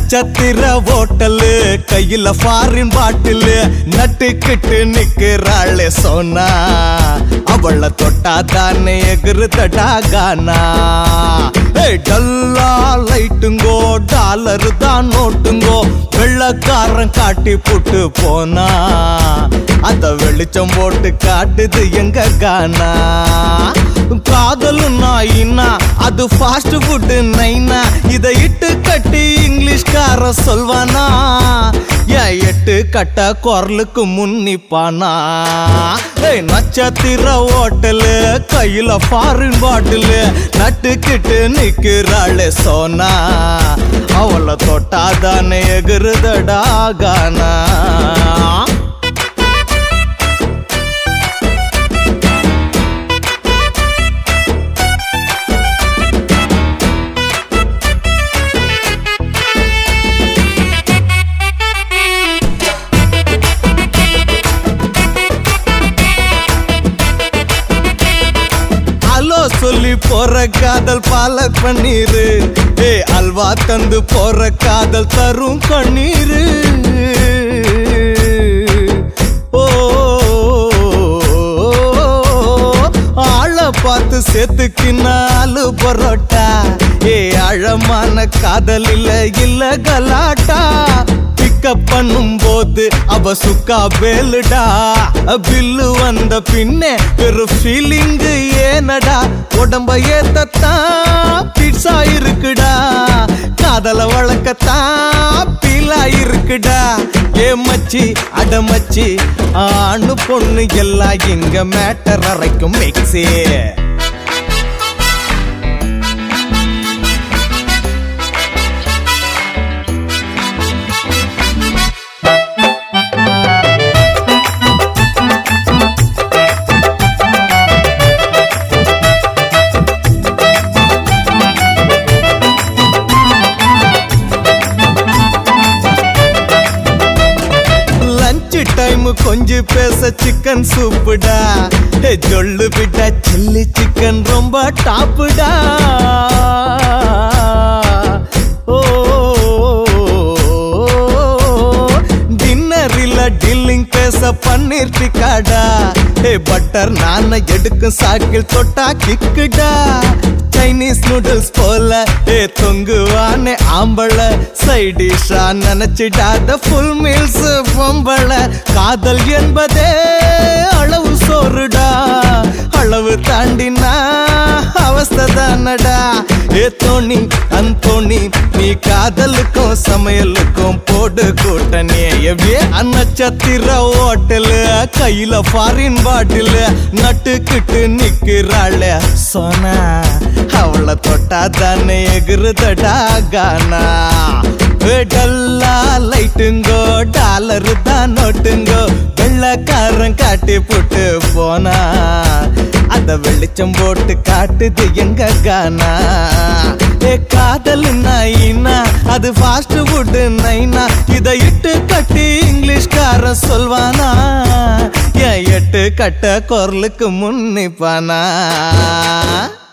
நட்சத்திர ஓட்டலு கையில foreign bottle நட்டுக்கிட்டு நிக்கிறாளே சோனா அவள தொட்டா தானே எகுறுதடா கானா ஏய், டல்லா லைட்டுங்கோ டாலர் தான் நோட்டுங்கோ வெள்ளக்காரன் காட்டி புட்டு போனா அத வெளிச்சம் போட்டு காட்டுது எங்க கானா காதலு நாயினா அது ஃபாஸ்ட் ஃபுட் நைனா இத இட்டு கட்டி இங்கிலீஷ்கார சொல்வானா ஏன் எட்டு கட்ட குரலுக்கு முன்னிப்பானா ஏய் நட்சத்திர ஓட்டலு கையில ஃபாரின் பாட்டிலு நட்டுக்கிட்டு நிக்கிறாளே சோனா அவளை தொட்டாதானே எகுறுதடா கானா அலோ சொல்லி போற காதல் பால பன்னீரு ஏ அல்வா தந்து போற காதல் தரும் கண்ணீரு ஓ ஆள பார்த்து சேர்த்துக்கினாலு பரோட்டா ஏ ஆழமான காதல் இல்ல இல்ல கலாட்டா பிக்கப் பண்ணும் போது அவ சுக்கா பேலுடா பில்லு வந்த பின்னே ஒரு ஃபீலிங் ஏனடா உடம்ப ஏத்தத்தான் பிட்ஸா இருக்குடா காதல வழக்கத்தான் பீலா இருக்குடா ஏ மச்சி அட மச்சி ஆணு பொண்ணு எல்லாம் இங்க மேட்டர் அரைக்கும் மிக்ஸே லஞ்ச் டைம் கொஞ்சம் பேச சிக்கன் சூப்புடா ஏ ஜொல்லு விட்டா சில்லி சிக்கன் ரொம்ப டாப்புடா ஓ டின்னரில் டில்லிங் பேச பன்னீர் டிக்காடா ஏ பட்டர் நான எடுக்கும் சாக்கில் தொட்டா கிக்குடா சைனீஸ் நூடுல்ஸ் போல ஏ தொங்குவானே ஆம்பள சைடிஷா நினைச்சிடாத ஃபுல் மீல்ஸ் பொம்பள காதல் என்பதே அளவு சோறுடா அளவு தாண்டினா அவஸ்தை தானடா ஏ தோணி அந்தோணி நீ காதலுக்கும் சமையலுக்கும் போடு கூட்டணி எவ்விய நட்சத்திர ஓட்டலு கையில ஃபாரின் பாட்டிலு நட்டுக்கிட்டு நிக்கிறாள் சோனா அவளை தொட்டா தானே எகுறுதடா கானா ஏ டல்லா லைட்டுங்கோ டாலரு தான் நோட்டுங்கோ வெள்ளக்காரன் காட்டி போட்டு போனா அத வெளிச்சம் போட்டு காட்டுது எங்க கானா ஏ காதல் நாயினா அது ஃபாஸ்ட் ஃபுட் நைனா இத இட்டு கட்டி இங்கிலீஷ்காரன் சொல்வானா ஏன் எட்டு கட்ட குரலுக்கு முன்னிப்பானா